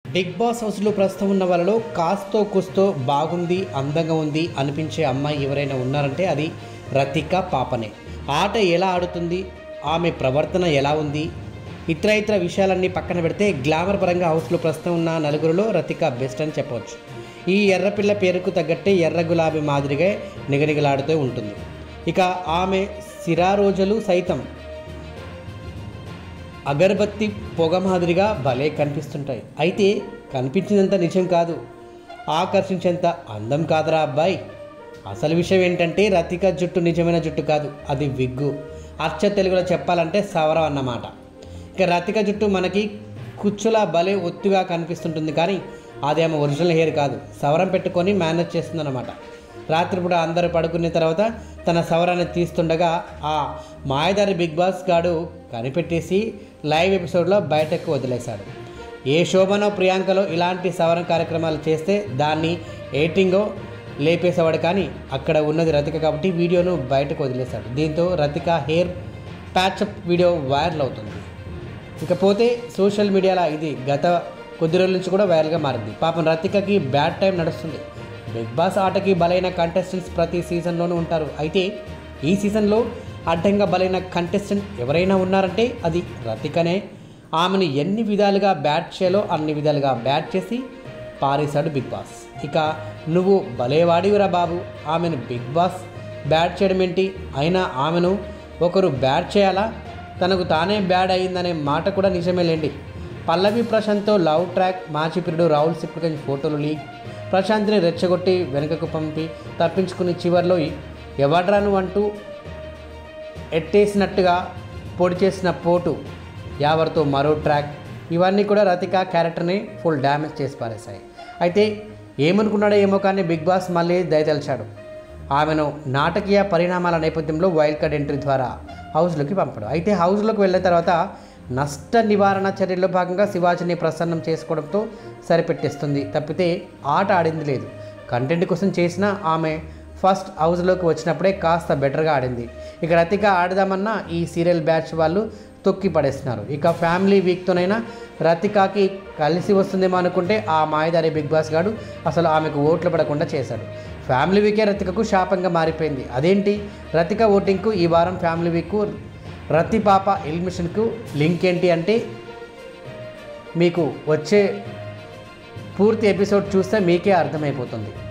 big boss హౌస్లో ప్రస్తుతం ఉన్న వాళ్ళలో కాస్తో కుస్తో బాగుంది అందంగా ఉంది అనిపించే అమ్మాయి ఎవరైనా ఉన్నారంటే అది రతిక పాపనే ఆట ఎలా ఆడుతుంది ఆమె ప్రవర్తన ఎలా ఉంది ఇతర ఇతర విషయాలన్నీ పక్కన పెడితే గ్లామర్ పరంగా హౌస్లో ప్రస్తుతం ఉన్న నలుగురిలో రతిక బెస్ట్ అని చెప్పవచ్చు ఈ ఎర్రపిల్ల పేరుకు తగ్గట్టే ఎర్ర గులాబీ మాదిరిగా నిగనిగలాడుతూ ఉంటుంది ఇక ఆమె సిరా రోజులు సైతం అగరబత్తి పొగ మాదిరిగా భలే కనిపిస్తుంటాయి అయితే కనిపించినంత నిజం కాదు ఆకర్షించేంత అందం కాదురా అబ్బాయి అసలు విషయం ఏంటంటే రతిక జుట్టు నిజమైన జుట్టు కాదు అది విగ్గు అచ్చ తెలుగులో చెప్పాలంటే సవరం అన్నమాట ఇక రతిక జుట్టు మనకి కుచ్చులా భలే ఒత్తుగా కనిపిస్తుంటుంది కానీ అదేమో ఒరిజినల్ హెయిర్ కాదు సవరం పెట్టుకొని మేనేజ్ చేస్తుందన్నమాట రాత్రిపూట అందరూ పడుకున్న తర్వాత తన సవరాన్ని తీస్తుండగా ఆ మాయదారి బిగ్ బాస్ గాడు కనిపెట్టేసి లైవ్ ఎపిసోడ్లో బయటకు వదిలేశాడు ఏ శోభనో ప్రియాంకలో ఇలాంటి సవరణ కార్యక్రమాలు చేస్తే దాన్ని ఎయిటింగో లేపేసేవాడు కానీ అక్కడ ఉన్నది రతిక కాబట్టి వీడియోను బయటకు వదిలేశాడు దీంతో Ratika hair patchup video viral అవుతుంది ఇకపోతే సోషల్ మీడియాలో ఇది గత కొద్ది రోజుల నుంచి కూడా వైరల్గా మారింది పాపం రతికకి బ్యాడ్ టైం నడుస్తుంది బిగ్ బాస్ ఆటకి బలైన కంటెస్టెంట్స్ ప్రతి సీజన్లోనూ ఉంటారు అయితే ఈ సీజన్లో అడ్డంగా బలైన కంటెస్టెంట్ ఎవరైనా ఉన్నారంటే అది రతికనే ఆమెను ఎన్ని విధాలుగా బ్యాట్ చేయాలో అన్ని విధాలుగా బ్యాట్ చేసి పారేశాడు బిగ్ బాస్ ఇక నువ్వు భలేవాడివిరా బాబు ఆమెను బిగ్ బాస్ బ్యాట్ చేయడం ఏంటి అయినా ఆమెను ఒకరు బ్యాట్ చేయాలా తనకు తానే బ్యాడ్ అయిందనే మాట కూడా నిజమేలేండి పల్లవి ప్రశాంత్తో లవ్ ట్రాక్ మాచిపిరుడు రాహుల్ సిప్లిగంజ్ ఫోటోలు లీక్ ప్రశాంత్ని రెచ్చగొట్టి వెనుకకు పంపి తప్పించుకుని చివరిలో ఎవడ్రాను అంటూ ఎట్టేసినట్టుగా పొడి చేసిన పోటు యావర్తో మరో ట్రాక్ ఇవన్నీ కూడా రతిక క్యారెక్టర్ని ఫుల్ డ్యామేజ్ చేసి పారేశాయి అయితే ఏమనుకున్నాడో ఏమో కానీ బిగ్ బాస్ మళ్ళీ దయతలిచాడు ఆమెను నాటకీయ పరిణామాల నేపథ్యంలో వైల్డ్ కార్డ్ ఎంట్రీ ద్వారా హౌస్లోకి పంపాడు అయితే హౌస్లోకి వెళ్ళిన తర్వాత నష్ట నివారణ చర్యల్లో భాగంగా శివాజీని ప్రసన్నం చేసుకోవడంతో సరిపెట్టేస్తుంది తప్పితే ఆట ఆడింది లేదు కంటెంట్ కోసం చేసిన ఆమె ఫస్ట్ హౌస్లోకి వచ్చినప్పుడే కాస్త బెటర్గా ఆడింది ఇక రతిక ఆడదామన్నా ఈ సీరియల్ బ్యాచ్ వాళ్ళు తొక్కి పడేస్తున్నారు ఇక ఫ్యామిలీ వీక్తోనైనా రతికాకి కలిసి వస్తుందేమో అనుకుంటే ఆ మాయదారి బిగ్ బాస్ గాడు అసలు ఆమెకు ఓట్లు పడకుండా చేశాడు ఫ్యామిలీ వీకే రతికకు శాపంగా మారిపోయింది అదేంటి రతిక ఓటింగ్కు ఈ వారం ఫ్యామిలీ వీక్కు రతి పాప ఎలిమిషన్కు లింక్ ఏంటి అంటే మీకు వచ్చే పూర్తి ఎపిసోడ్ చూస్తే మీకే అర్థమైపోతుంది